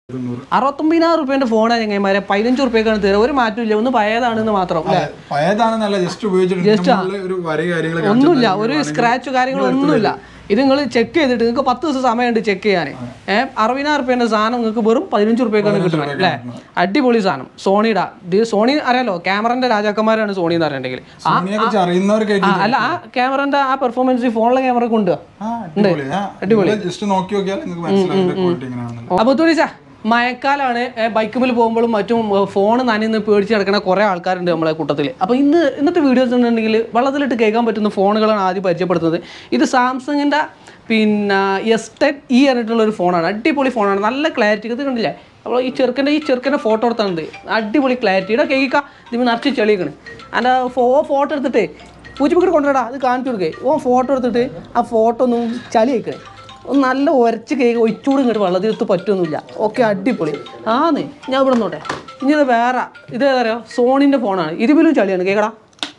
തൊണ്ണൂറ് അറുപത്തൊമ്പതിനായിരം റുപ്യന്റെ ഫോണാണ് ചങ്ങന്മാരെ പതിനഞ്ച് റുപ്യക്കാണ് തരുക ഒരു മാറ്റമില്ല ഒന്ന് പഴയതാണെന്ന് മാത്രം അല്ലേ പഴയതാണെന്നല്ല ജസ്റ്റ് ഉപയോഗിച്ചിട്ട് നമ്മളില് ഒരു വര കാര്യങ്ങളൊക്കെ ഒന്നുമില്ല ഒരു സ്ക്രാച്ച് കാര്യങ്ങളോ ഒന്നുമില്ല ഇത് നിങ്ങൾ ചെക്ക് ചെയ്തിട്ട് നിങ്ങൾക്ക് പത്ത് ദിവസം സമയമുണ്ട് ചെക്ക് ചെയ്യാൻ ഏഹ് അറുപതിനായിരം റുപ്യന്റെ സാധനം നിങ്ങൾക്ക് വെറും പതിനഞ്ച് റുപ്യക്കാണ് കിട്ടുന്നത് അല്ലേ അടിപൊളി സാധനം സോണിയുടെ ഇത് സോണി അറിയാലോ ക്യാമറന്റെ രാജാക്കന്മാരാണ് സോണി എന്ന് പറയണ്ടെങ്കിൽ ആ സോണിയെ കുറിച്ച് അറിയുന്നവർക്കായിട്ട് ആ, അല്ല ആ ക്യാമറന്റെ ആ പെർഫോമൻസ് ഫോണിലെ ക്യാമറ കൊണ്ട് ആ, അടിപൊളി ജസ്റ്റ് നോക്കി നോക്കിയാൽ നിങ്ങൾക്ക് മനസ്സിലാവും ക്വാളിറ്റി എങ്ങനെയാണെന്നുള്ളത് അപ്പൊ തുണിച്ച മഴക്കാലാണ് ബൈക്കുമിൽ പോകുമ്പോഴും മറ്റും ഫോൺ നനയുന്ന പേടിച്ച് കിടക്കുന്ന കുറേ ആൾക്കാരുണ്ട് നമ്മളെ കൂട്ടത്തിൽ അപ്പോൾ ഇന്ന് ഇന്നത്തെ വീഡിയോസ് ഉണ്ടെങ്കിൽ വെള്ളത്തിലിട്ട് കേൾക്കാൻ പറ്റുന്ന ഫോണുകളാണ് ആദ്യം പരിചയപ്പെടുത്തുന്നത് ഇത് സാംസങ്ങിൻ്റെ പിന്നെ എസ് ടെൻ ഇ പറഞ്ഞിട്ടുള്ള ഒരു ഫോണാണ് അടിപൊളി ഫോണാണ് നല്ല ക്ലാരിറ്റി ഇത് കണ്ടില്ലേ അപ്പോൾ ഈ ചെറുക്കൻ്റെ ഈ ചെറുക്കൻ്റെ ഫോട്ടോ എടുത്താണ്ട് അടിപൊളി ക്ലാരിറ്റിയുടെ കേൾക്കാം ഇതിന് നിറച്ച് ചെളിയിക്കണ് അതിൻ്റെ ഫോ ഫോട്ടോ എടുത്തിട്ട് പൂച്ചപ്പിക്കട്ട് കൊണ്ടുവരാ അത് കാണിച്ചു കൊടുക്കേ ഓ ഫോട്ടോ എടുത്തിട്ട് ആ ഫോട്ടോ ഒന്നും ചളി വയ്ക്കണേ ഒന്ന് നല്ല ഉരച്ച് കേക്ക് ഒഴിച്ചൂടും ഇങ്ങോട്ട് വെള്ളത്തിലെടുത്ത് പറ്റൊന്നുമില്ല ഓക്കെ അടിപൊളി ആന്ന് ഞാൻ ഇവിടെ നോട്ടെ ഇനി ഇത് വേറെ ഇത് ഏതാ സോണിൻ്റെ ഫോണാണ് ഇരുപിലും ചളിയാണ് കേക്കടാ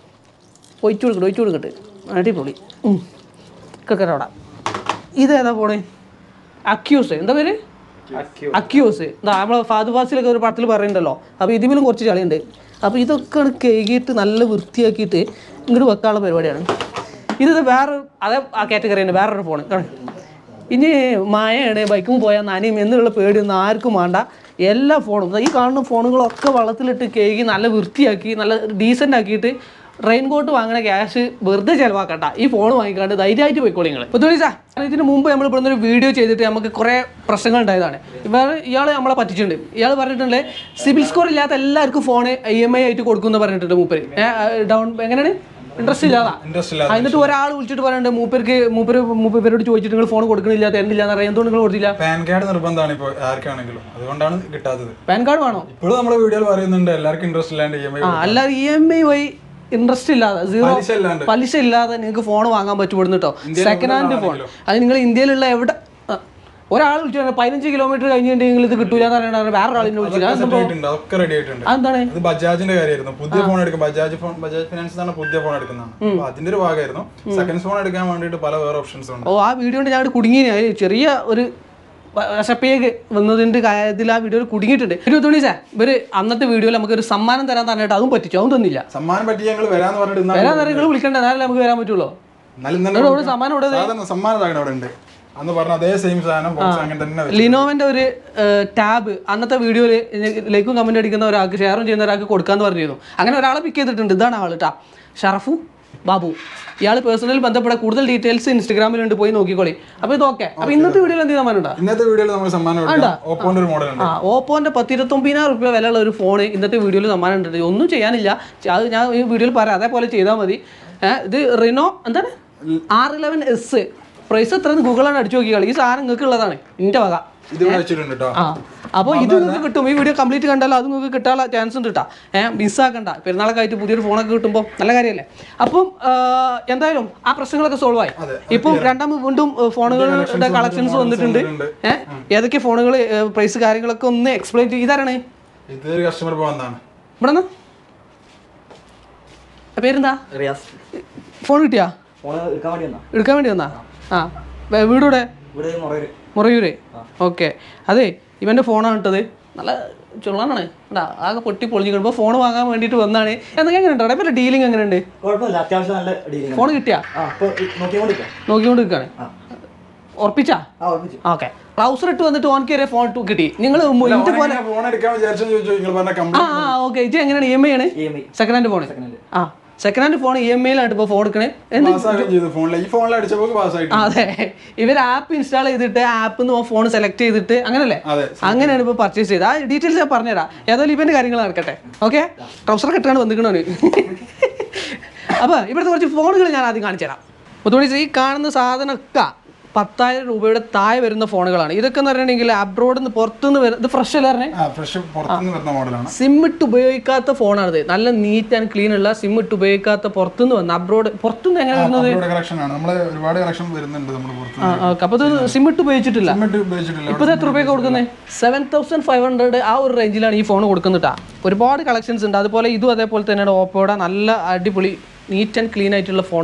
ഒഴിച്ചു കൊടുക്കട്ടെ ഒഴിച്ചു കൊടുക്കട്ടെ അടിപൊളി കേക്കട്ടെ അവിടെ ഇതേതാ ഫോണ് അക്യൂസ് എന്താ പേര് അക്യൂസ് എന്താ നമ്മളെ ഫാദു ഫാസിലൊക്കെ ഒരു പടത്തിൽ പറയുന്നുണ്ടല്ലോ അപ്പോൾ ഇതിലും കുറച്ച് ചളിയുണ്ട് അപ്പോൾ ഇതൊക്കെ കഴുകിയിട്ട് നല്ല വൃത്തിയാക്കിയിട്ട് ഇങ്ങോട്ട് വെക്കാനുള്ള പരിപാടിയാണ് ഇത് വേറെ അതേ ആ കാറ്റഗറി തന്നെ വേറൊരു ഫോണ് കാണും ഇനി മഴയാണ് ബൈക്കും പോയാൽ നനയും എന്നുള്ള പേടിയൊന്നും ആർക്കും വേണ്ട എല്ലാ ഫോണും ഈ കാണുന്ന ഫോണുകളൊക്കെ വെള്ളത്തിലിട്ട് കേകി നല്ല വൃത്തിയാക്കി നല്ല ഡീസൻ്റ് ആക്കിയിട്ട് റെയിൻ കോട്ട് വാങ്ങണ ക്യാഷ് വെറുതെ ചിലവാക്കണ്ട ഈ ഫോൺ വാങ്ങിക്കാണ്ട് ധൈര്യമായിട്ട് പോയിക്കോളി നിങ്ങൾ ഇപ്പോൾ തോന്നിച്ചാ ഇതിന് മുമ്പ് നമ്മൾ ഇവിടെ ഒരു വീഡിയോ ചെയ്തിട്ട് നമുക്ക് കുറേ പ്രശ്നങ്ങൾ ഉണ്ടായതാണ് ഇവർ ഇയാൾ നമ്മളെ പറ്റിച്ചിട്ടുണ്ട് ഇയാൾ പറഞ്ഞിട്ടുണ്ട് സിബിൽ സ്കോർ ഇല്ലാത്ത എല്ലാവർക്കും ഫോൺ ഇ എം ഐ ആയിട്ട് കൊടുക്കുമെന്ന് പറഞ്ഞിട്ടുണ്ട് മൂപ്പര് ഡൗൺ എങ്ങനെയാണ് ഇൻട്രസ്റ്റ് ഇല്ലാതാ ഇൻട്രസ്റ്റ് ഇല്ലാതെ ആ, എന്നിട്ട് ഒരാൾ വിളിച്ചിട്ട് പറയുന്നുണ്ട് മൂപ്പർക്ക് മൂപ്പര് മൂപ്പരോട് ചോദിച്ചിട്ട് നിങ്ങൾ ഫോൺ കൊടുക്കണില്ല തരണില്ല എന്ന് പറയാം എന്തുകൊണ്ട് നിങ്ങൾ കൊടുത്തില്ല പാൻ കാർഡ് നിർബന്ധമാണ് ഇപ്പോൾ ആർക്കാണെങ്കിലും അതുകൊണ്ടാണ് കിട്ടാത്തത് പാൻ കാർഡ് വേണോ ഇപ്പോഴും നമ്മുടെ വീഡിയോയിൽ പറയുന്നുണ്ട് എല്ലാവർക്കും ഇൻട്രസ്റ്റ് ഇല്ലാണ്ട് ഇ എം ഐ ആ അല്ല ഇ എം ഐ വഴി ഇൻട്രസ്റ്റ് ഇല്ലാതെ സീറോ പലിശ ഇല്ലാണ്ട് പലിശ ഇല്ലാതെ നിങ്ങൾക്ക് ഫോൺ വാങ്ങാൻ പറ്റും കേട്ടോ സെക്കൻഡ് ഹാൻഡ് ഫോൺ അത് നിങ്ങൾ ഇന്ത്യയിലുള്ള എവിടെ ആ, ഒരാൾ വിളിച്ചു പറഞ്ഞാൽ പതിനഞ്ച് കിലോമീറ്റർ കഴിഞ്ഞിട്ടുണ്ടെങ്കിൽ ഇത് കിട്ടൂല എന്ന് പറയുന്നത് വേറെ ആളിനെ വിളിച്ചില്ല സെറ്റ് ആയിട്ടുണ്ട് അതൊക്കെ റെഡി ആയിട്ടുണ്ട് അതെന്താണ് അത് ബജാജിന്റെ കാര്യമായിരുന്നു പുതിയ ഫോൺ എടുക്കും ബജാജ് ഫോൺ ബജാജ് ഫിനാൻസ് ആണ് പുതിയ ഫോൺ എടുക്കുന്നതാണ് അപ്പൊ അതിന്റെ ഒരു ഭാഗമായിരുന്നു സെക്കൻഡ് ഫോൺ എടുക്കാൻ വേണ്ടിയിട്ട് പല വേറെ ഓപ്ഷൻസ് ഉണ്ട് ഓ ആ വീഡിയോ കൊണ്ട് ഞാൻ അവിടെ കുടുങ്ങി ചെറിയ ഒരു വിശപ്പേക്ക് വന്നതിന്റെ കാര്യത്തിൽ ആ വീഡിയോയിൽ കുടുങ്ങിയിട്ടുണ്ട് ഒരു തുണി സാർ ഇവര് അന്നത്തെ വീഡിയോയിൽ നമുക്ക് ഒരു സമ്മാനം തരാൻ തന്നിട്ട് അതും പറ്റിച്ചു അതും തന്നില്ല സമ്മാനം പറ്റി ഞങ്ങൾ വരാന്ന് പറഞ്ഞിട്ട് ഇന്നാ- വരാൻ നേരം നിങ്ങൾ വിളിക്കണ്ട എന്നാലേ നമുക്ക് വരാൻ പറ്റുള്ളൂ എന്നാലും ഇന്നലെ ഇവിടെ ഒരു സമ്മാനം ഇവിടെ സാധനം സമ്മാനം താഴെ അവിടെ ഉണ്ട് അന്ന് പറഞ്ഞ അതേ സെയിം സാധനം ബോക്സ് അങ്ങനെ തന്നെ വെച്ചു. ലിനോവന്റെ ഒരു ടാബ് അന്നത്തെ വീഡിയോയിൽ ലൈക്കും കമന്റ് അടിക്കുന്ന ഒരാൾക്ക് ഷെയറും ചെയ്യുന്ന ഒരാൾക്ക് കൊടുക്കാന്ന് പറഞ്ഞിരുന്നു അങ്ങനെ ഒരാളെ പിക്ക് ചെയ്തിട്ടുണ്ട് ഇതാണ് ആൾ കേട്ടാ ഷറഫു ബാബു ഇയാൾ പേഴ്സണൽ ബന്ധപ്പെട്ട കൂടുതൽ ഡീറ്റെയിൽസ് ഇൻസ്റ്റാഗ്രാമിലുണ്ട് പോയി നോക്കിക്കോളി അപ്പോൾ ഇത് ഓക്കെ അപ്പോൾ ഇന്നത്തെ വീഡിയോയിൽ എന്ത് സമ്മാനം ഇന്നത്തെ വീഡിയോയിൽ നമ്മൾ സമ്മാനം കൊടുക്കാം ഓപ്പോന്റെ ഒരു മോഡൽ ഉണ്ട് ആ ഓപ്പോന്റെ പത്തിരുപത്തൊമ്പതിനായിരം റുപ്യ വിലയുള്ള ഒരു ഫോൺ ഇന്നത്തെ വീഡിയോയിൽ സമ്മാനം ഉണ്ട് ഒന്നും ചെയ്യാനില്ല അത് ഞാൻ ഈ വീഡിയോയിൽ പറയാം അതേപോലെ ചെയ്താൽ മതി ഏ, ഇത് റിനോ എന്താണ് ആർ ഇലവൻ എസ് പ്രൈസ് എത്ര ഗൂഗിളാണ് അടിച്ചു നോക്കിയാൽ ഈ സാധനം നിങ്ങൾക്ക് ഉള്ളതാണ് എൻ്റെ വക ഇത് ഇവിടെ വെച്ചിട്ടുണ്ട് കേട്ടോ ആ അപ്പോൾ ഇത് നിങ്ങൾക്ക് കിട്ടും ഈ വീഡിയോ കംപ്ലീറ്റ് കണ്ടാലോ അത് നിങ്ങൾക്ക് കിട്ടാനുള്ള ചാൻസ് ഉണ്ട് കേട്ടോ ഏഹ് മിസ്സാക്കണ്ട പെരുന്നാളൊക്കെ ആയിട്ട് പുതിയൊരു ഫോണൊക്കെ കിട്ടുമ്പോൾ നല്ല കാര്യമല്ലേ അപ്പം ആ, എന്തായാലും ആ പ്രശ്നങ്ങളൊക്കെ സോൾവ് ആയി ഇപ്പം രണ്ടാമത് വീണ്ടും ഏ, ഫോണുകളുടെ കളക്ഷൻസ് വന്നിട്ടുണ്ട് ഏഹ് ഏതൊക്കെ ഫോണുകൾ പ്രൈസ് കാര്യങ്ങളൊക്കെ ഒന്ന് എക്സ്പ്ലെയിൻ ചെയ്ത് ഇതാരാണ് ഇത് ഒരു കസ്റ്റമർ പോകുന്നതാണ് ഇവിടെ നിന്ന് പേരെന്താ റിയാസ് ഫോൺ കിട്ടിയാ ഫോണ് എടുക്കാൻ വേണ്ടി വന്നാ എടുക്കാൻ വേണ്ടി വന്നാ ആ വേ- വീടൂടെ ഇവിടെ മുറയൊരു മുറയൂര് ഓക്കെ അതെ ഇവൻ്റെ ഫോണാണ് ഇട്ടത് നല്ല ചുള്ളാനാണ് ഉണ്ടാ ആകെ പൊട്ടി പൊളിഞ്ഞു കഴിയുമ്പോൾ ഫോൺ വാങ്ങാൻ വേണ്ടിയിട്ട് വന്നാണ് എന്തൊക്കെ എങ്ങനെ ഉണ്ടോ ഇപ്പം ഡീലിംഗ് എങ്ങനെയുണ്ട് കുഴപ്പമില്ല അത്യാവശ്യം നല്ല ഡീലിംഗ് ഫോൺ കിട്ടിയാ ആ ഇപ്പൊ നോക്കിക്കൊണ്ടിരിക്കാം നോക്കിക്കൊണ്ട് നിൽക്കുകയാണ് ആ ഉറപ്പിച്ചാ ആ ഉറപ്പിച്ചു ഓക്കെ ട്രൗസർ ഇട്ട് വന്നിട്ട് ഓൻ കയറിയ ഫോൺ കിട്ടി നിങ്ങൾ ഇന്റെ പോലെ ഫോൺ എടുക്കാൻ വിചാരിച്ചെന്ന് ചോദിച്ചു നിങ്ങൾ പറഞ്ഞ ആ കംപ്ലീറ്റ് ആ ഓക്കെ ഇത് എങ്ങനെയാണ് ഇ എം ഐ ആണ് E M I second hand phone ആ second hand phone E M ഐയിലാണ് ഇപ്പോൾ ഫോൺ എടുക്കണേ എന്ത് പാസ്സാക്കുകയും ചെയ്തു ഫോണിൽ ഈ ഫോണിൽ അടിച്ചപ്പോൾ പാസ്സായിട്ട് ആ, അതെ ഇവർ ആപ്പ് ഇൻസ്റ്റാൾ ചെയ്തിട്ട് ആപ്പ് നിന്ന് ഫോൺ സെലക്ട് ചെയ്തിട്ട് അങ്ങനല്ലേ അതെ അങ്ങനെയാണ് ഇപ്പോൾ പർച്ചേസ് ചെയ്തത് ആ ഡീറ്റെയിൽസ് ഞാൻ പറഞ്ഞുതരാം ഏതായാലും ഇവൻ്റെ കാര്യങ്ങൾ നടക്കട്ടെ ഓക്കെ ട്രൗസർ കെട്ടാണ് വന്നിക്കണോന് അപ്പോൾ ഇവിടുത്തെ കുറച്ച് ഫോണുകൾ ഞാൻ ആദ്യം കാണിച്ചു തരാം മുത്തുമണി ഈ കാണുന്ന സാധനമൊക്കെ പത്തായിരം രൂപയുടെ താഴെ വരുന്ന ഫോണുകളാണ് ഇതൊക്കെ എന്ന് പറഞ്ഞിട്ടുണ്ടെങ്കിൽ അബ്രോഡിൽ നിന്ന് പുറത്തുനിന്ന് വരുന്ന ഇത് ഫ്രഷ് അല്ലേ പറഞ്ഞേ ആ ഫ്രഷ് പുറത്തുനിന്ന് വരുന്ന മോഡലാണ് സിം ഇട്ട് ഉപയോഗിക്കാത്ത ഫോണാണിത് നല്ല നീറ്റ് ആൻഡ് ക്ലീൻ ഉള്ള സിം ഇട്ട് ഉപയോഗിക്കാത്ത പുറത്തുനിന്ന് വന്ന അബ്രോഡ് പുറത്തുനിന്ന് എങ്ങനെ വരുന്നത് അവരുടെ കളക്ഷൻ ആണ് നമ്മള് ഒരുപാട് കളക്ഷൻ വരുന്നുണ്ട് നമ്മൾ പുറത്ത് ആ ഓക്കെ അപ്പോൾ ഇത് സിം ഇട്ട് ഉപയോഗിച്ചിട്ടില്ല സിമെന്റ് ഉപയോഗിച്ചിട്ടില്ല ഇപ്പോൾ എത്ര രൂപയ്ക്ക് കൊടുക്കുന്നത് സെവൻ തൗസൻഡ് ഫൈവ് ഹൺഡ്രഡ് ആ ഒരു റേഞ്ചിലാണ് ഈ ഫോൺ കൊടുക്കുന്നിട്ടാ ഒരുപാട് കളക്ഷൻസ് ഉണ്ട് അതുപോലെ ഇതും അതേപോലെ തന്നെയാണ് ഓപ്പോയുടെ നല്ല അടിപൊളി നീറ്റ് ആൻഡ് ക്ലീൻ ആയിട്ടുള്ള ഫോണ്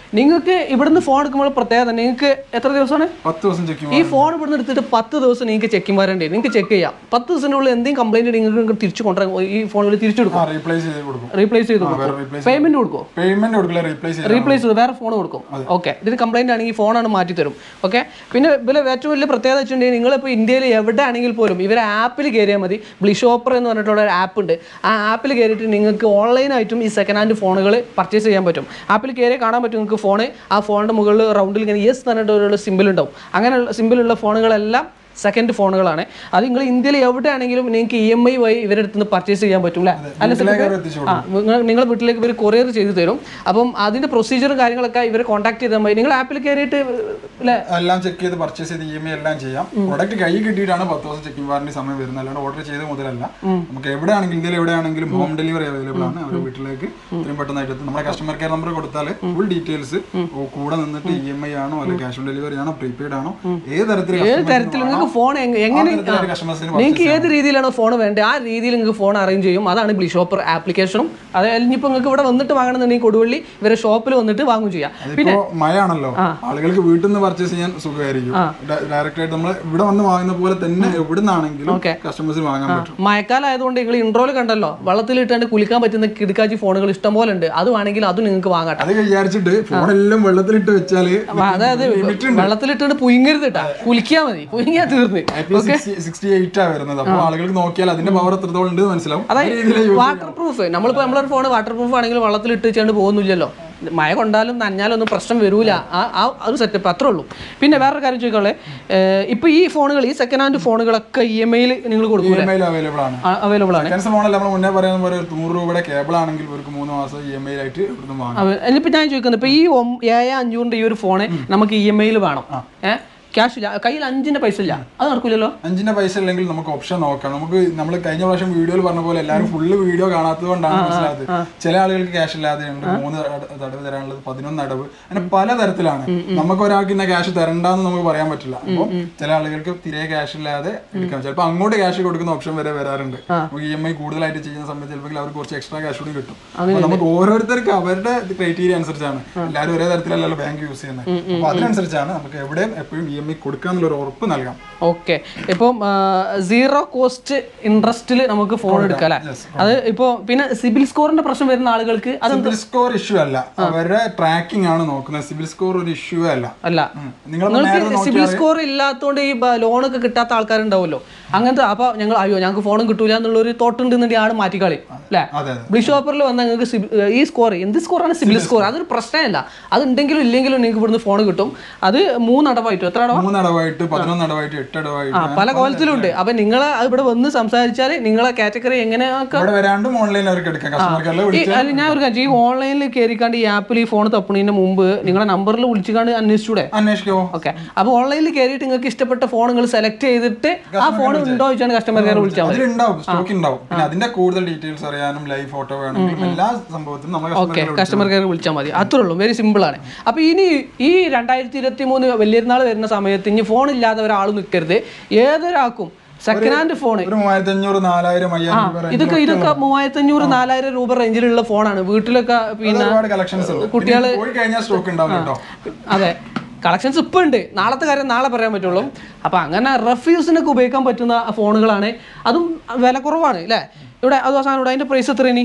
നിങ്ങൾക്ക് ഇവിടുന്ന് ഫോൺ എടുക്കുമ്പോൾ പ്രത്യേകത നിങ്ങൾക്ക് എത്ര ദിവസമാണ് പത്ത് ദിവസം ചെക്ക് ഈ ഫോൺ ഇവിടുന്ന് എടുത്തിട്ട് പത്ത് ദിവസം നിങ്ങൾക്ക് ചെക്കിംഗ് വരണ്ടേ നിങ്ങൾക്ക് ചെക്ക് ചെയ്യാം പത്ത് ദിവസത്തിൻ്റെ ഉള്ളിൽ എന്തെങ്കിലും കംപ്ലൈൻറ്റ് നിങ്ങൾക്ക് നിങ്ങൾക്ക് തിരിച്ചു കൊണ്ടുവരാൻ ഈ ഫോണിൽ തിരിച്ചു കൊടുക്കും ആ റീപ്ലേസ് ചെയ്ത് കൊടുക്കും റീപ്ലേസ് ചെയ്ത് വേറെ കൊടുക്കും റീപ്ലേസ് പേയ്മെന്റ് കൊടുക്കും പേയ്മെന്റ് കൊടുക്കില്ല റീപ്ലേസ് ചെയ്ത് റീപ്ലേസ് ചെയ്ത് വേറെ ഫോൺ കൊടുക്കും ഓക്കെ ഇതിന് കംപ്ലൈന്റ് ആണെങ്കിൽ ഫോണാണ് മാറ്റി തരും ഓക്കെ പിന്നെ ഇതിൽ ഏറ്റവും വലിയ പ്രത്യേകത വെച്ചിട്ടുണ്ടെങ്കിൽ നിങ്ങളിപ്പോൾ ഇന്ത്യയിൽ എവിടെ ആണെങ്കിൽ പോലും ഇവരെ ആപ്പിൽ കയറിയാൽ മതി ബ്ലിഷോപ്പർ എന്ന് പറഞ്ഞിട്ടുള്ള ഒരു ആപ്പ് ഉണ്ട് ആ ആപ്പിൽ കയറിയിട്ട് നിങ്ങൾക്ക് ഓൺലൈനായിട്ടും ഈ സെക്കൻഡ് ഹാൻഡ് ഫോണുകൾ പർച്ചേസ് ചെയ്യാൻ പറ്റും ആപ്പിൽ കയറി കാണാൻ പറ്റും നിങ്ങൾക്ക് ഫോൺ ആ ഫോണിൻ്റെ മുകളിൽ റൗണ്ടിൽ ഇങ്ങനെ യെസ് പറഞ്ഞിട്ട് ഒരു സിമ്പിൾ ഉണ്ടാവും അങ്ങനെയുള്ള സിമ്പിളുള്ള ഫോണുകളെല്ലാം സെക്കൻഡ് ഫോണുകളാണ് അത് നിങ്ങൾ ഇന്ത്യയിൽ എവിടെയാണെങ്കിലും നിങ്ങൾക്ക് ഇ എം ഐ വഴി ഇവരുടെ അടുത്ത് നിന്ന് പർച്ചേസ് ചെയ്യാൻ പറ്റും അല്ലേ അല്ല വീട്ടിലേക്ക് അവർ എത്തിച്ചു ആ നിങ്ങൾ നിങ്ങളുടെ വീട്ടിലേക്ക് ഇവർ കൊറിയർ ചെയ്ത് തരും അപ്പം അതിന്റെ പ്രൊസീജിയറും കാര്യങ്ങളൊക്കെ ഇവരെ കോൺടാക്ട് ചെയ്താൽ മതി നിങ്ങൾ ആപ്പിൽ കയറിയിട്ട് അല്ലേ എല്ലാം ചെക്ക് ചെയ്ത് പർച്ചേസ് ചെയ്ത് ഇ എം ഐ എല്ലാം ചെയ്യാം പ്രൊഡക്റ്റ് കൈ കിട്ടിയിട്ടാണ് പത്ത് ദിവസം ചെക്കിംഗ് വാറന്റി സമയം വരുന്നത് അല്ലാണ്ട് ഓർഡർ ചെയ്ത് മുതലല്ല നമുക്ക് എവിടെയാണെങ്കിലും ഇന്ത്യയിൽ എവിടെയാണെങ്കിലും ഹോം ഡെലിവറി അവൈലബിൾ ആണ് അവരുടെ വീട്ടിലേക്ക് ഇത്രയും പെട്ടെന്നായിട്ട് എത്തും നമ്മുടെ കസ്റ്റമർ കെയർ നമ്പർ കൊടുത്താൽ ഫുൾ ഡീറ്റെയിൽസ് കൂടെ നിന്നിട്ട് ഇ എം ഐ ആണോ അല്ലെങ്കിൽ ക്യാഷ് ഓൺ ഡെലിവറി ആണോ പ്രീപെയ്ഡ് ആണോ ഏത് തരത്തിൽ ഏത് തരത്തിൽ നിങ്ങൾക്ക് ഫോൺ എങ്ങനെ കസ്റ്റമേഴ്സിന് നിങ്ങൾക്ക് ഏത് രീതിയിലാണോ ഫോൺ വേണ്ടത് ആ രീതിയിൽ നിങ്ങൾക്ക് ഫോൺ അറേഞ്ച് ചെയ്യും അതാണ് ബ്ലി ഷോപ്പർ ആപ്ലിക്കേഷനും അത് ഇനിയിപ്പോൾ നിങ്ങൾക്ക് ഇവിടെ വന്നിട്ട് വാങ്ങണമെന്നുണ്ടെങ്കിൽ കൊടുവള്ളി ഇവരെ ഷോപ്പിൽ വന്നിട്ട് വാങ്ങും ചെയ്യാം അതിപ്പോ മഴ ആണല്ലോ ആളുകൾക്ക് വീട്ടിൽ നിന്ന് പർച്ചേസ് ചെയ്യാൻ സുഖമായിരിക്കും ഡയറക്റ്റ് ആയിട്ട് നമ്മൾ ഇവിടെ വന്ന് വാങ്ങുന്ന പോലെ തന്നെ എവിടെ നിന്നാണെങ്കിലും Okay. കസ്റ്റമേഴ്സിന് വാങ്ങാൻ പറ്റും മഴക്കാലമായതുകൊണ്ട് നിങ്ങൾ ഇൻട്രോയിൽ കണ്ടല്ലോ വെള്ളത്തിലിട്ടാണ്ട് കുളിക്കാൻ പറ്റുന്ന കിടക്കാച്ചി ഫോണുകൾ ഇഷ്ടം പോലെ ഉണ്ട് അത് വേണമെങ്കിൽ അതും നിങ്ങൾക്ക് വാങ്ങാം അത് വിചാരിച്ചിട്ട് ഫോണെല്ലാം വെള്ളത്തിലിട്ട് വെച്ചാല് അപ്പൊ അതായത് വെള്ളത്തിലിട്ടാണ്ട് പുയിങ്ങരുത് കേട്ടാ കുലിക്കാ മതി പുയിങ്ങിയാ തീർന്ന് സിക്സ്റ്റി എയ്റ്റ് ആ വരുന്നത് അപ്പൊ ആളുകൾക്ക് നോക്കിയാൽ അതിന്റെ പവർ എത്രത്തോളം ഉണ്ട് മനസ്സിലാവും ആ രീതിയിലേ അതായത് use വാട്ടർ പ്രൂഫ് നമ്മളിപ്പോ നമ്മളൊരു ഫോൺ വാട്ടർ പ്രൂഫ് ആണെങ്കിൽ വെള്ളത്തിൽ ഇട്ട് വെച്ചാണ്ട് പോകുന്നില്ലല്ലോ മഴ കൊണ്ടാലും നനഞ്ഞാലും ഒന്നും പ്രശ്നം വരൂല ആ ആ ഒരു സെറ്റപ്പ് അത്രേ ഉള്ളൂ പിന്നെ വേറൊരു കാര്യം ചോദിക്കാളെ ഇപ്പൊ ഈ ഫോണുകൾ ഈ സെക്കൻഡ് ഹാൻഡ് ഫോണുകളൊക്കെ ഇ എം ഐയിൽ നിങ്ങൾ കൊടുക്കൂലേ EMI യിൽ അവൈലബിൾ ആണ് അവൈലബിൾ ആണ് സെക്കൻഡ്സ് ഫോണല്ല നമ്മൾ മുന്നേ പറയുന്ന പോലെ ഒരു നൂറ് രൂപയുടെ കേബിൾ ആണെങ്കിൽ ഒരു മൂന്ന് മാസം ഇ എം ഐ ആയിട്ട് ഇവിടുന്ന് വാങ്ങാം അവ- ഇനിയിപ്പോ ഞാൻ ചോദിക്കുന്നത് ഇപ്പൊ ഈ ഒം- ഏഴ് അഞ്ഞൂറിന്റെ ഈ ഒരു ഫോണ് നമുക്ക് ഇ എം ഐയിൽ വേണം ഏഹ് ക്യാഷ് ഇല്ല കയ്യിൽ അഞ്ചിന്റെ പൈസ ഇല്ല അത് നടക്കൂലല്ലോ അഞ്ചിന്റെ പൈസ ഇല്ലെങ്കിൽ നമുക്ക് ഓപ്ഷൻ നോക്കാം നമുക്ക് നമ്മൾ കഴിഞ്ഞ പ്രാവശ്യം വീഡിയോയിൽ പറഞ്ഞ പോലെ എല്ലാവരും ഫുള്ള് വീഡിയോ കാണാത്തത് കൊണ്ടാണ് മനസ്സിലായത് ചില ആളുകൾക്ക് ക്യാഷ് ഇല്ലാതെ ഉണ്ട് മൂന്ന് അട- തടവ് തരാനുള്ളത് പതിനൊന്ന് അടവ് അങ്ങനെ പല തരത്തിലാണ് നമുക്ക് ഒരാൾക്ക് ഇന്ന ക്യാഷ് തരണ്ടെന്ന് നമുക്ക് പറയാൻ പറ്റില്ല അപ്പോൾ ചില ആളുകൾക്ക് തിരെ ക്യാഷ് ഇല്ലാതെ എടുക്കാം ചിലപ്പോൾ അങ്ങോട്ട് ക്യാഷ് കൊടുക്കുന്ന ഓപ്ഷൻ വരെ വരാറുണ്ട് നമുക്ക് ഇ എം ഐ കൂടുതലായിട്ട് ചെയ്യുന്ന സമയത്ത് ചിലപ്പോൾ അവർക്ക് കുറച്ച് എക്സ്ട്രാ ക്യാഷ് കൂടി കിട്ടും അപ്പോൾ നമുക്ക് ഓരോരുത്തർക്ക് അവരുടെ ക്രൈറ്റീരിയ അനുസരിച്ചാണ് എല്ലാവരും ഒരേ തരത്തിലല്ലല്ലോ ബാങ്ക് യൂസ് ചെയ്യുന്നത് അപ്പോൾ അതിനനുസരിച്ചാണ് നമുക്ക് എവിടെയും എപ്പോഴും ഇ എം ഐ കൊടുക്കാന്നുള്ള ഒരു ഉറപ്പ് നൽകാം ഓക്കെ ഇപ്പം സീറോ കോസ്റ്റ് ഇൻട്രസ്റ്റിൽ നമുക്ക് ഫോൺ എടുക്കാം അല്ലേ അത് ഇപ്പോൾ പിന്നെ സിബിൽ സ്കോറിന്റെ പ്രശ്നം വരുന്ന ആളുകൾക്ക് അത് സിബിൽ സ്കോർ ഇഷ്യൂ അല്ല അവരുടെ ട്രാക്കിംഗ് ആണ് നോക്കുന്നത് സിബിൽ സ്കോർ ഒരു ഇഷ്യൂ അല്ല അല്ല നിങ്ങൾ നിങ്ങൾക്ക് സിബിൽ സ്കോർ ഇല്ലാത്തതുകൊണ്ട് ഈ ലോണൊക്കെ കിട്ടാത്ത ആൾക്കാരുണ്ടാവുമല്ലോ അങ്ങനത്തെ അപ്പൊ ഞങ്ങൾ അയ്യോ ഞങ്ങൾക്ക് ഫോണും കിട്ടൂല എന്നുള്ള ഒരു തോട്ട് ഉണ്ടെന്നുണ്ടെങ്കിൽ ആട് മാറ്റിക്കളി അല്ലേ അതെ അതെ ബ്ലിഷ് ഓഫറിൽ വന്നാൽ നിങ്ങൾക്ക് സിബി- ഏർ ഈ സ്കോർ എന്ത് സ്കോറാണ് സിബിൽ സ്കോർ അതൊരു പ്രശ്നമല്ല അത് ഉണ്ടെങ്കിലും ഇല്ലെങ്കിലും നിങ്ങൾക്ക് ഇവിടുന്ന് ഫോൺ കിട്ടും അത് മൂന്നടവായിട്ടും എത്ര അടവാ മൂന്ന് അടവായിട്ട് പതിനൊന്ന് അടവായിട്ട് എട്ട് അടവായിട്ട് ആ പല കോലത്തിലുണ്ട് അപ്പൊ നിങ്ങൾ ഇവിടെ വന്ന് സംസാരിച്ചാൽ നിങ്ങളെ കാറ്റഗറി എങ്ങനെയൊക്കെ ഇവിടെ വരാണ്ടും ഓൺലൈനിൽ അവർക്ക് എടുക്കാം കസ്റ്റമർ കെയറിൽ ഈ വിളിച്ച് അല്ല ഞാൻ ഒരു കാര്യം ഈ ഓൺലൈനിൽ കയറിക്കാണ്ട് ഈ ആപ്പിൽ ഈ ഫോൺ തപ്പണതിന് മുമ്പ് നിങ്ങളുടെ നമ്പറിൽ വിളിച്ചുകാണ്ട് അന്വേഷിച്ചൂടെ അന്വേഷിക്കോ ഓക്കെ അപ്പോൾ ഓൺലൈനിൽ കയറിയിട്ട് നിങ്ങൾക്ക് ഇഷ്ടപ്പെട്ട ഫോൺ നിങ്ങൾ സെലക്ട് ചെയ്തിട്ട് ആ ഫോൺ ഉണ്ടോ ചോദിച്ചാണ് കസ്റ്റമർ കെയർ വിളിച്ചാൽ മതി അതിലുണ്ടാവും സ്റ്റോക്ക് ഉണ്ടാവും പിന്നെ അതിന്റെ കൂടുതൽ ഡീറ്റെയിൽസ് അറിയാനും ലൈവ് ഫോട്ടോ വേണമെങ്കിലും എല്ലാ സംഭവത്തിനും നമ്മൾ ഓക്കെ കസ്റ്റമർ കെയർ വിളിച്ചാൽ മതി അത്രേ ഉള്ളൂ വെരി സിമ്പിൾ ആണ് അപ്പോൾ ഇനി ഈ രണ്ടായിരത്തി ഇരുപത്തി മൂന്ന് വലിയൊരുന്നാൾ വരുന്ന സമയത്ത് ഇനി ഫോൺ ഇല്ലാതെ ഒരാൾ നിൽക്കരുത് ഏതൊരാൾക്കും സെക്കൻഡ് ഹാൻഡ് ഫോൺ ഒരു മൂവായിരത്തി അഞ്ഞൂറ് നാലായിരം അയ്യായിരം രൂപ range ഇതൊക്കെ ഇതൊക്കെ മൂവായിരത്തി അഞ്ഞൂറ് നാലായിരം രൂപ റേഞ്ചിലുള്ള ഫോണാണ് വീട്ടിലൊക്കെ പിന്നെ ഒരുപാട് കളക്ഷൻസ് ഉണ്ട് കുട്ടികള് പിന്നെ പോയി കഴിഞ്ഞാൽ സ്റ്റോക്ക് ഉണ്ടാവും കേട്ടോ അതെ കളക്ഷൻസ് ഇപ്പം ഉണ്ട് നാളത്തെ കാര്യം നാളെ പറയാൻ പറ്റുള്ളൂ അപ്പം അങ്ങനെ റഫ്യൂസിനൊക്കെ ഉപയോഗിക്കാൻ പറ്റുന്ന ഫോണുകളാണ് അതും വില കുറവാണ് അല്ലേ ഇവിടെ അത് സാധനം ഇവിടെ അതിന്റെ പ്രൈസ് എത്ര ഇനി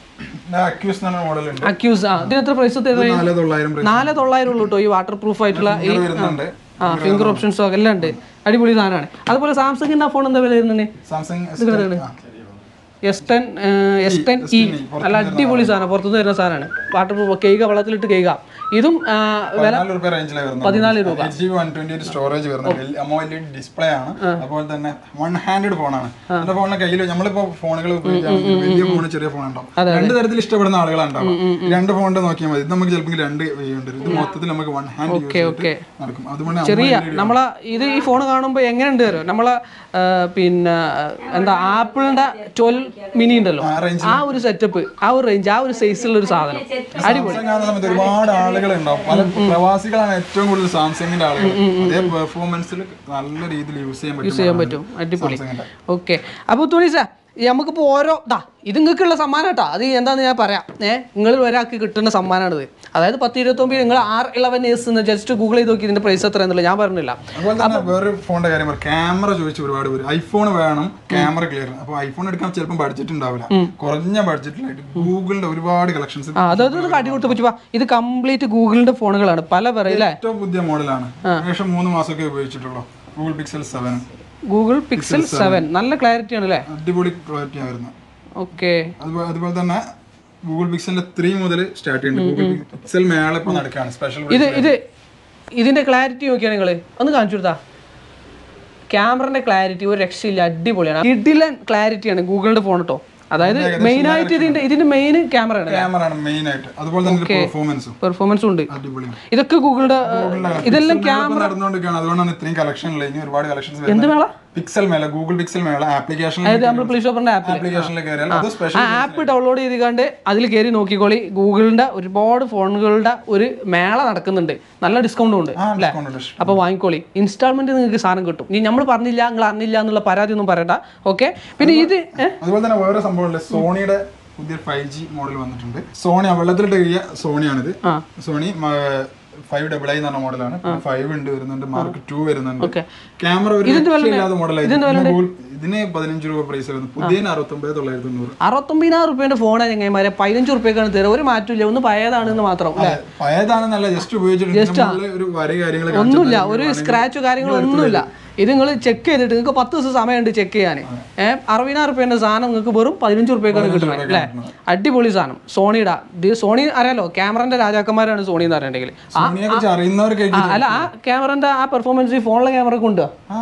അക്യൂസ് എന്ന മോഡൽ ഉണ്ട് അക്യൂസ് ആ ഇതിന് എത്ര പ്രൈസ് എത്ര നാല് തൊള്ളായിരം നാല് തൊള്ളായിരം ഉള്ളൂ കേട്ടോ ഈ വാട്ടർ പ്രൂഫ് ആയിട്ടുള്ള ഈ Finger വരുന്നുണ്ട് ആ ഫിംഗർ ഓപ്ഷൻസും ഒക്കെ എല്ലാം ഉണ്ട് അടിപൊളി സാധനമാണ് അതുപോലെ സാംസങ്ങിന്റെ ആ ഫോൺ എന്താ വില വരുന്നുണ്ട് Samsung S ten S ten E നല്ല അടിപൊളി സാധനം പുറത്തുനിന്ന് വരുന്ന സാധനമാണ് വാട്ടർ പ്രൂഫ് കേൾക്ക വെള്ളത്തിലിട്ട് കേൾക്ക ഇതും ആ, വില പതിനാല് രൂപ റേഞ്ചിലാണ് വരുന്നത് പതിനാല് രൂപ. H G one twenty eight storage വരുന്നത് അമോയിഡ് ഡിസ്പ്ലേ ആണ് അതുപോലെ തന്നെ വൺ ഹാൻഡഡ് ഫോണാണ് എന്റെ ഫോണിന്റെ കയ്യിൽ നമ്മളിപ്പോ ഫോണുകൾ ഉപയോഗിക്കുകയാണെങ്കിൽ വലിയ ഫോൺ ചെറിയ ഫോൺ ഉണ്ടാവും രണ്ട് തരത്തിൽ ഇഷ്ടപ്പെടുന്ന ആളുകളുണ്ടാവും രണ്ട് ഫോണിന്റെ നോക്കിയാൽ മതി ഇത് നമുക്ക് ചിലപ്പോൾ രണ്ട് വേ ഉണ്ട് ഇത് മൊത്തത്തിൽ നമുക്ക് വൺ ഹാൻഡ് യൂസ് ഓക്കെ നടക്കും അതുകൊണ്ട് ചെറിയ നമ്മളെ ഇത് ഈ ഫോൺ കാണുമ്പോൾ എങ്ങനെയുണ്ട് അറിയോ നമ്മളെ ആ, പിന്നെ എന്താ ആപ്പിളിന്റെ ട്വൽവ് മിനി ഉണ്ടല്ലോ ആ ഒരു സെറ്റപ്പ് ആ ഒരു റേഞ്ച് ആ ഒരു സൈസിലുള്ള ഒരു സാധനം അടിപൊളി സാംസങ് കാണുന്ന സമയത്ത് ഒരുപാട് ആളുകൾ ഉണ്ടാവും പല പ്രവാസികളാണ് ഏറ്റവും കൂടുതൽ സാംസങ്ങിന്റെ ആളുകൾ അതേ പെർഫോമൻസിൽ നല്ല രീതിയിൽ യൂസ് ചെയ്യാൻ പറ്റും ചെയ്യാൻ പറ്റും അടിപൊളി സാംസങ്ങിന്റെ ഓക്കെ അപ്പോൾ തുണീസ നമുക്കിപ്പോൾ ഓരോ ദാ ഇത് നിങ്ങൾക്കുള്ള സമ്മാനം കേട്ടോ അത് എന്താന്ന് ഞാൻ പറയാം ഏഹ് നിങ്ങൾ ഒരാൾക്ക് കിട്ടുന്ന സമ്മാനമാണിത് അതായത് പത്ത് ഇരുപത്തൊമ്പത് നിങ്ങൾ ആർ ഇലവൻ എസ് എന്ന് ജസ്റ്റ് ഗൂഗിൾ ചെയ്ത് നോക്കി ഇതിന്റെ പ്രൈസ് എത്ര എന്നുള്ളത് ഞാൻ പറഞ്ഞില്ല അതുപോലെ തന്നെ വേറൊരു ഫോണിന്റെ കാര്യം പറയാം ക്യാമറ ചോദിച്ചു ഒരുപാട് പേര് ഐഫോൺ വേണം ക്യാമറ ക്ലിയർ അപ്പോൾ ഐഫോൺ എടുക്കാൻ ചിലപ്പോൾ ബഡ്ജറ്റ് ഉണ്ടാവില്ല കുറഞ്ഞ ബഡ്ജറ്റിലായിട്ട് ഗൂഗിളിന്റെ ഒരുപാട് കളക്ഷൻസ് ആ അതായത് ഒരു കാട്ടി കൊടുത്ത് പറ്റുക ഇത് കംപ്ലീറ്റ് ഗൂഗിളിന്റെ ഫോണുകളാണ് പല വെറൈ അല്ലേ ഏറ്റവും പുതിയ മോഡലാണ് ഏകദേശം മൂന്ന് മാസമൊക്കെ ഉപയോഗിച്ചിട്ടുള്ളൂ Google Pixel seven Google Pixel seven നല്ല ക്ലാരിറ്റി ആണ് അല്ലേ അടിപൊളി ക്വാളിറ്റി ആയിരുന്നു ഓക്കെ അതുപോലെ അതുപോലെ തന്നെ ഗൂഗിൾ പിക്സലിന്റെ ത്രീ മുതൽ സ്റ്റാർട്ട് ചെയ്യുന്നുണ്ട് ഗൂഗിൾ പിക്സൽ മേള ഇപ്പൊ നടക്കുകയാണ് സ്പെഷ്യൽ ഇത് ഇത് ഇതിന്റെ ക്ലാരിറ്റി നോക്കിയാ നിങ്ങൾ ഒന്ന് കാണിച്ചു കൊടുത്താ ക്യാമറന്റെ ക്ലാരിറ്റി ഒരു രക്ഷയില്ല അടിപൊളിയാണ് കിഡിലൻ ക്ലാരിറ്റിയാണ് ഗൂഗിളിന്റെ ഫോൺ കേട്ടോ അതായത് മെയിൻ ആയിട്ട് ഇതിന്റെ ഇതിന്റെ മെയിൻ ക്യാമറ ആണ് ക്യാമറ ആണ് മെയിൻ ആയിട്ട് അതുപോലെ തന്നെ പെർഫോമൻസും പെർഫോമൻസും ഉണ്ട് അടിപൊളിയാണ് ഇതൊക്കെ ഗൂഗിളുടെ ഇതെല്ലാം ക്യാമറ നടന്നുകൊണ്ടിരിക്കുകയാണ് അതുകൊണ്ടാണ് ഇത്രയും കളക്ഷൻ ഉള്ളത് ഇനി ഒരുപാട് കളക്ഷൻസ് എന്ത് മേള പിക്സൽ മേള ഗൂഗിൾ പിക്സൽ മേള ആപ്ലിക്കേഷൻ അതായത് നമ്മൾ പ്ലേ സ്റ്റോറിന്റെ ആപ്പ് ആപ്ലിക്കേഷനിൽ കയറിയാൽ അത് സ്പെഷ്യൽ ആ ആപ്പ് ഡൗൺലോഡ് ചെയ്തിക്കാണ്ട് അതിൽ കയറി നോക്കിക്കോളി ഗൂഗിളിന്റെ ഒരുപാട് ഫോണുകളുടെ ഒരു മേള നടക്കുന്നുണ്ട് നല്ല ഡിസ്കൗണ്ടും ഉണ്ട് ആ ഡിസ്കൗണ്ട് ഉണ്ട് അപ്പോൾ വാങ്ങിക്കോളി ഇൻസ്റ്റാൾമെന്റ് നിങ്ങൾക്ക് സാധനം കിട്ടും ഇനി നമ്മൾ പറഞ്ഞില്ല നിങ്ങൾ അറിഞ്ഞില്ല എന്നുള്ള പരാതി ഒന്നും പറയണ്ട ഓക്കെ പിന്നെ ഇത് ഏ? അതുപോലെ തന്നെ വേറെ സംഭവമുണ്ട് സോണിയുടെ പുതിയ ഫൈവ് ജി മോഡൽ വന്നിട്ടുണ്ട് സോണി വെള്ളത്തിലിട്ട് കഴിയ സോണിയാണിത് ആ. സോണി ഫൈവ് ഡബിൾ ഐ എന്ന് പറഞ്ഞ മോഡലാണ് ഫൈവ് ഉണ്ട് വരുന്നുണ്ട് മാർക്ക് ടു വരുന്നുണ്ട് Okay. ക്യാമറ ഒരു രക്ഷയില്ലാത്ത മോഡലായിരുന്നു ഇതിന് പതിനഞ്ച് രൂപ പ്രൈസ് വരുന്നു പുതിയ അറുപത്തൊമ്പത് തൊള്ളായിരത്തി തൊണ്ണൂറ് അറുപത്തൊമ്പതിനായിരം റുപ്യേന്റെ ഫോണാണ് ചങ്ങന്മാരെ പതിനഞ്ച് റുപ്യക്കാണ് തരുക ഒരു മാറ്റമില്ല ഒന്ന് പഴയതാണെന്ന് മാത്രം അല്ലേ പഴയതാണെന്നല്ല ജസ്റ്റ് ഉപയോഗിച്ചിട്ടുണ്ട് നമ്മളില് ഒരു വര കാര്യങ്ങൾ ഒന്നുമില്ല ഒരു സ്ക്രാച്ചോ കാര്യങ്ങളോ ഒന്നുമില്ല ഇത് നിങ്ങൾ ചെക്ക് ചെയ്തിട്ട് നിങ്ങൾക്ക് പത്ത് ദിവസം സമയമുണ്ട് ചെക്ക് ചെയ്യാൻ ഏഹ് അറുപതിനായിരം റുപ്യേന്റെ സാധനം നിങ്ങൾക്ക് വെറും പതിനഞ്ച് റുപ്യക്കാണ് കിട്ടുന്നത് അല്ലേ അടിപൊളി സാധനം സോണിയുടെ ഇത് സോണി അറിയാലോ ക്യാമറന്റെ രാജാക്കന്മാരാണ് സോണി എന്ന് പറഞ്ഞിട്ടുണ്ടെങ്കിൽ ആ സോണിയെ കുറിച്ച് അറിയുന്നവർക്ക് ആ, അല്ല ആ ക്യാമറന്റെ ആ പെർഫോമൻസ് ഈ ഫോണിലെ ക്യാമറ കൊണ്ട്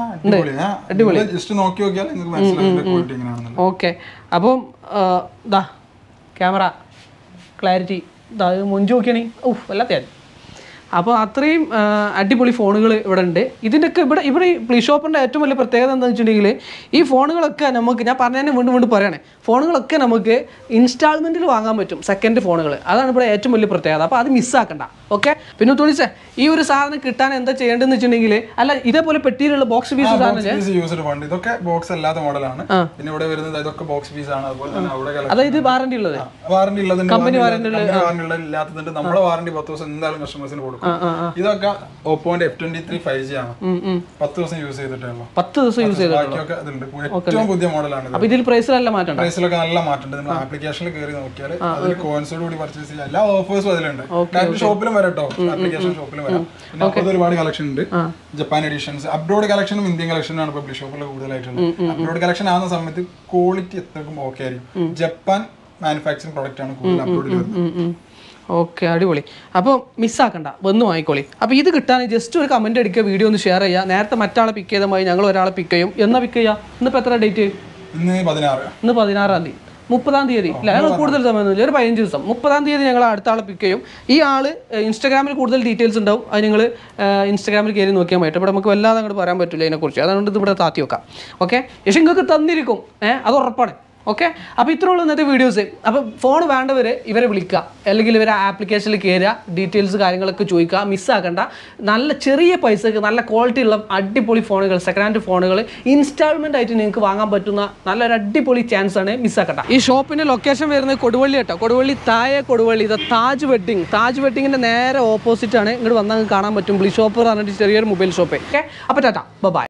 അടിപൊളി ജസ്റ്റ് നോക്കി നോക്കിയാൽ നിങ്ങൾക്ക് മനസ്സിലാവും ക്വാളിറ്റി എങ്ങനെയാണെന്നുള്ളത് ഓക്കെ അപ്പം ആ, ദാ ക്യാമറ ക്ലാരിറ്റി ഇതാ ഇത് മുഞ്ചു നോക്കിയാണെ ഊഹ് വല്ലാത്തയായി അപ്പോൾ അത്രയും ആ, അടിപൊളി ഫോണുകൾ ഇവിടെ ഉണ്ട് ഇതിൻ്റെയൊക്കെ ഇവിടെ ഇവിടെ ഈ പ്ലീ ഷോപ്പിൻ്റെ ഏറ്റവും വലിയ പ്രത്യേകത എന്താണെന്ന് വെച്ചിട്ടുണ്ടെങ്കിൽ ഈ ഫോണുകളൊക്കെ നമുക്ക് ഞാൻ പറഞ്ഞതിനെ വീണ്ടും വീണ്ടും പറയണേ ഫോണുകളൊക്കെ നമുക്ക് ഇൻസ്റ്റാൾമെൻറ്റിൽ വാങ്ങാൻ പറ്റും സെക്കൻഡ് ഫോണുകൾ അതാണ് ഇവിടെ ഏറ്റവും വലിയ പ്രത്യേകത അപ്പോൾ അത് മിസ്സാക്കണ്ട ഓക്കെ പിന്നെ തോന്നിച്ചേ ഈ ഒരു സാധനം കിട്ടാൻ എന്താ ചെയ്യേണ്ടതെന്ന് വെച്ചിട്ടുണ്ടെങ്കിൽ അല്ല ഇതേപോലെ പെട്ടിയിലുള്ള ബോക്സ് പീസ് സാധനം പീസ് യൂസ്ഡ് ഫണ്ട് ഇതൊക്കെ ബോക്സ് അല്ലാത്ത മോഡലാണ് പിന്നെ ഇവിടെ വരുന്നത് ഇതൊക്കെ ബോക്സ് പീസ് ആണ് അതുപോലെ തന്നെ അവിടെ അതായത് വാറണ്ടി ഉള്ളത് വാറണ്ടി ഉള്ളതുണ്ട് കമ്പനി വാറണ്ടി ഉള്ളത് ഇല്ലാത്തതുണ്ട് നമ്മുടെ വാറണ്ടി പത്ത് ദിവസം എന്തായാലും കസ്റ്റമേഴ്സിന് കൊടുക്കും ഇതൊക്കെ ഓപ്പോന്റെ F twenty three five G ആണ് പത്ത് ദിവസം യൂസ് ചെയ്തിട്ടേ ഉള്ളൂ പത്ത് ദിവസം യൂസ് ചെയ്തു ബാക്കിയൊക്കെ ഇതുണ്ട് ഏറ്റവും പുതിയ മോഡലാണ് ഇത് അപ്പൊ ഇതിൽ പ്രൈസിലല്ല മാറ്റണ്ട പ്രൈസിലൊക്കെ നല്ല മാറ്റമുണ്ട് നിങ്ങൾ ആപ്ലിക്കേഷനിൽ കയറി നോക്കിയാൽ അതിൽ കോയിൻസോട് കൂടി പർച്ചേസ് ചെയ്യാം എല്ലാ ഓഫേഴ്സും അതിലുണ്ട് ഡയറക്റ്റ് ഷോപ്പിലും വരാം കേട്ടോ ആപ്ലിക്കേഷൻ ഷോപ്പിലും വരാം പിന്നെ അപ്പുറത്ത് ഒരുപാട് കളക്ഷൻ ഉണ്ട് ജപ്പാൻ എഡിഷൻസ് അബ്രോഡ് കളക്ഷനും ഇന്ത്യൻ കളക്ഷനും ആണ് പബ്ലിക് ഷോപ്പിൽ കൂടുതലായിട്ടുള്ളത് അബ്രോഡ് കളക്ഷൻ ആവുന്ന സമയത്ത് ക്വാളിറ്റി എത്രക്കും ഓക്കെ ആയിരിക്കും ജപ്പാൻ മാനുഫാക്ചറിംഗ് പ്രോഡക്റ്റ് ആണ് കൂടുതൽ അപ്ലോഡ് വരുന്നത് ഓക്കെ അടിപൊളി അപ്പോൾ മിസ്സാക്കണ്ട വന്ന് വാങ്ങിക്കോളി അപ്പോൾ ഇത് കിട്ടാൻ ജസ്റ്റ് ഒരു കമൻറ്റ് അടിക്കുക വീഡിയോ ഒന്ന് ഷെയർ ചെയ്യുക നേരത്തെ മറ്റാളെ പിക്ക് ചെയ്ത മതി ഞങ്ങൾ ഒരാളെ പിക്ക് ചെയ്യും എന്നാ പിക്ക് ചെയ്യുക ഇന്നിപ്പോൾ എത്ര ഡേറ്റ് ഇന്ന് പതിനാറ് ഇന്ന് പതിനാറാം തീയതി മുപ്പതാം തീയതി ഇല്ല ഞങ്ങൾ കൂടുതൽ സമയമൊന്നുമില്ല ഒരു പതിനഞ്ച് ദിവസം മുപ്പതാം തീയതി ഞങ്ങൾ അടുത്ത ആളെ പിക്ക് ചെയ്യും ഈ ആൾ ഇൻസ്റ്റാഗ്രാമിൽ കൂടുതൽ ഡീറ്റെയിൽസ് ഉണ്ടാവും അത് നിങ്ങൾ ഇൻസ്റ്റാഗ്രാമിൽ കയറി നോക്കിയാൽ പറ്റും ഇവിടെ നമുക്ക് വല്ലാതെ അങ്ങോട്ട് പറയാൻ പറ്റില്ല ഇതിനെക്കുറിച്ച് അതുകൊണ്ട് ഇത് ഇവിടെ താത്തി വെക്കാം ഓക്കെ പക്ഷേ നിങ്ങൾക്ക് തന്നിരിക്കും ഏഹ് അത് ഉറപ്പാണ് ഓക്കെ അപ്പോൾ ഇത്രേ ഉള്ളൂ ഇന്നത്തെ വീഡിയോസ് അപ്പോൾ ഫോൺ വേണ്ടവർ ഇവരെ വിളിക്കുക അല്ലെങ്കിൽ ഇവരെ ആപ്ലിക്കേഷനിൽ കയറുക ഡീറ്റെയിൽസ് കാര്യങ്ങളൊക്കെ ചോദിക്കുക മിസ്സാക്കണ്ട നല്ല ചെറിയ പൈസക്ക് നല്ല ക്വാളിറ്റി ഉള്ള അടിപൊളി ഫോണുകൾ സെക്കൻഡ് ഹാൻഡ് ഫോണുകൾ ഇൻസ്റ്റാൾമെൻ്റ് ആയിട്ട് നിങ്ങൾക്ക് വാങ്ങാൻ പറ്റുന്ന നല്ലൊരു അടിപൊളി ചാൻസ് ആണ് മിസ്സാക്കണ്ട ഈ ഷോപ്പിൻ്റെ ലൊക്കേഷൻ വരുന്നത് കൊടുവള്ളി കേട്ടോ കൊടുവള്ളി താഴെ കൊടുവള്ളി ഇത് താജ് വെഡിങ് താജ് വെഡിങ്ങിൻ്റെ നേരെ ഓപ്പോസിറ്റ് ആണ് ഇങ്ങോട്ട് വന്നാൽ നിങ്ങൾക്ക് കാണാൻ പറ്റും ബ്ലി ഷോപ്പ് പറഞ്ഞിട്ട് ചെറിയൊരു മൊബൈൽ ഷോപ്പ് ഓക്കെ അപ്പോൾ ടാറ്റ ബൈ